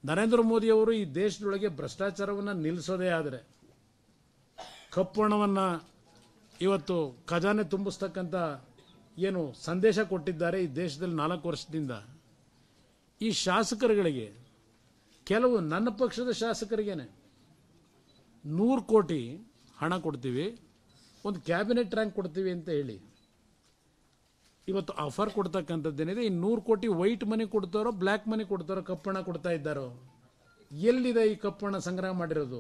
ನರೇಂದ್ರ ಮೋದಿಯವರು ಈ ದೇಶದೊಳಗೆ ಭ್ರಷ್ಟಾಚಾರವನ್ನು ನಿಲ್ಲಿಸೋದೇ ಆದರೆ ಕಪ್ಪು ಹಣವನ್ನು ಇವತ್ತು ಖಜಾನೆ ತುಂಬಿಸ್ತಕ್ಕಂಥ ಏನು ಸಂದೇಶ ಕೊಟ್ಟಿದ್ದಾರೆ ಈ ದೇಶದಲ್ಲಿ ನಾಲ್ಕು ವರ್ಷದಿಂದ ಈ ಶಾಸಕರುಗಳಿಗೆ ಕೆಲವು ನನ್ನ ಪಕ್ಷದ ಶಾಸಕರಿಗೇನೆ ನೂರು ಕೋಟಿ ಹಣ ಕೊಡ್ತೀವಿ ಒಂದು ಕ್ಯಾಬಿನೆಟ್ ರ್ಯಾಂಕ್ ಕೊಡ್ತೀವಿ ಅಂತ ಹೇಳಿ ಇವತ್ತು ಆಫರ್ ಕೊಡ್ತಕ್ಕಂಥದ್ದೇನಿದೆ ಈ ನೂರು ಕೋಟಿ ವೈಟ್ ಮನಿ ಕೊಡ್ತಾರೋ ಬ್ಲ್ಯಾಕ್ ಮನಿ ಕೊಡ್ತಾರೋ ಕಪ್ಪಣ ಕೊಡ್ತಾ ಇದ್ದಾರೋ ಎಲ್ಲಿದೆ ಈ ಕಪ್ಪಣ ಸಂಗ್ರಹ ಮಾಡಿರೋದು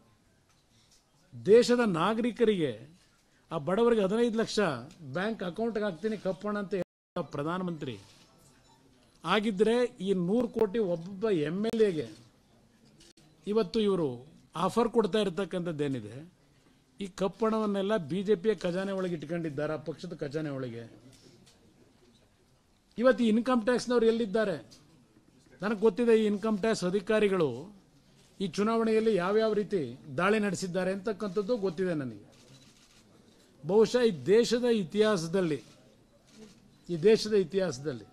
ದೇಶದ ನಾಗರಿಕರಿಗೆ ಆ ಬಡವರಿಗೆ ಹದಿನೈದು ಲಕ್ಷ ಬ್ಯಾಂಕ್ ಅಕೌಂಟ್ಗೆ ಹಾಕ್ತೀನಿ ಕಪ್ಪಣ ಅಂತ ಹೇಳೋ ಪ್ರಧಾನಮಂತ್ರಿ ಆಗಿದ್ರೆ ಈ ನೂರು ಕೋಟಿ ಒಬ್ಬೊಬ್ಬ ಎಮ್ ಎಲ್ ಎಗೆ ಇವತ್ತು ಇವರು ಆಫರ್ ಕೊಡ್ತಾ ಇರತಕ್ಕಂಥದ್ದೇನಿದೆ ಈ ಕಪ್ಪಣವನ್ನೆಲ್ಲ ಬಿಜೆಪಿಯ ಖಜಾನೆ ಒಳಗೆ ಇಟ್ಕೊಂಡಿದ್ದಾರೆ ಆ ಪಕ್ಷದ ಖಜಾನೆ ಒಳಗೆ ಇವತ್ತು ಈ ಇನ್ಕಮ್ ಟ್ಯಾಕ್ಸ್ನವ್ರು ಎಲ್ಲಿದ್ದಾರೆ ನನಗೆ ಗೊತ್ತಿದೆ ಈ ಇನ್ಕಮ್ ಟ್ಯಾಕ್ಸ್ ಅಧಿಕಾರಿಗಳು ಈ ಚುನಾವಣೆಯಲ್ಲಿ ಯಾವ್ಯಾವ ರೀತಿ ದಾಳಿ ನಡೆಸಿದ್ದಾರೆ ಅಂತಕ್ಕಂಥದ್ದು ಗೊತ್ತಿದೆ ನನಗೆ ಬಹುಶಃ ಈ ದೇಶದ ಇತಿಹಾಸದಲ್ಲಿ ಈ ದೇಶದ ಇತಿಹಾಸದಲ್ಲಿ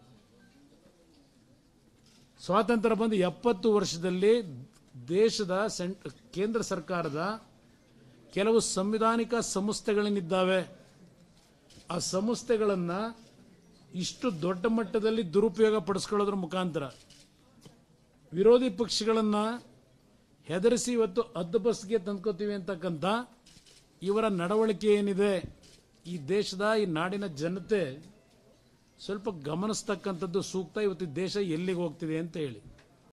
ಸ್ವಾತಂತ್ರ್ಯ ಬಂದು ಎಪ್ಪತ್ತು ವರ್ಷದಲ್ಲಿ ದೇಶದ ಸೆಂಟ್ ಕೇಂದ್ರ ಸರ್ಕಾರದ ಕೆಲವು ಸಂವಿಧಾನಿಕ ಸಂಸ್ಥೆಗಳೇನಿದ್ದಾವೆ ಆ ಸಂಸ್ಥೆಗಳನ್ನು ಇಷ್ಟು ದೊಡ್ಡ ಮಟ್ಟದಲ್ಲಿ ದುರುಪಯೋಗ ಪಡಿಸ್ಕೊಳ್ಳೋದ್ರ ಮುಖಾಂತರ ವಿರೋಧಿ ಪಕ್ಷಗಳನ್ನು ಹೆದರಿಸಿ ಇವತ್ತು ಅದ್ದು ಬಸ್ಗೆ ತಂದ್ಕೋತೀವಿ ಅಂತಕ್ಕಂಥ ಇವರ ನಡವಳಿಕೆ ಏನಿದೆ ಈ ದೇಶದ ಈ ನಾಡಿನ ಜನತೆ ಸ್ವಲ್ಪ ಗಮನಿಸ್ತಕ್ಕಂಥದ್ದು ಸೂಕ್ತ ಇವತ್ತು ಈ ದೇಶ ಎಲ್ಲಿಗೆ ಹೋಗ್ತಿದೆ ಅಂತ ಹೇಳಿ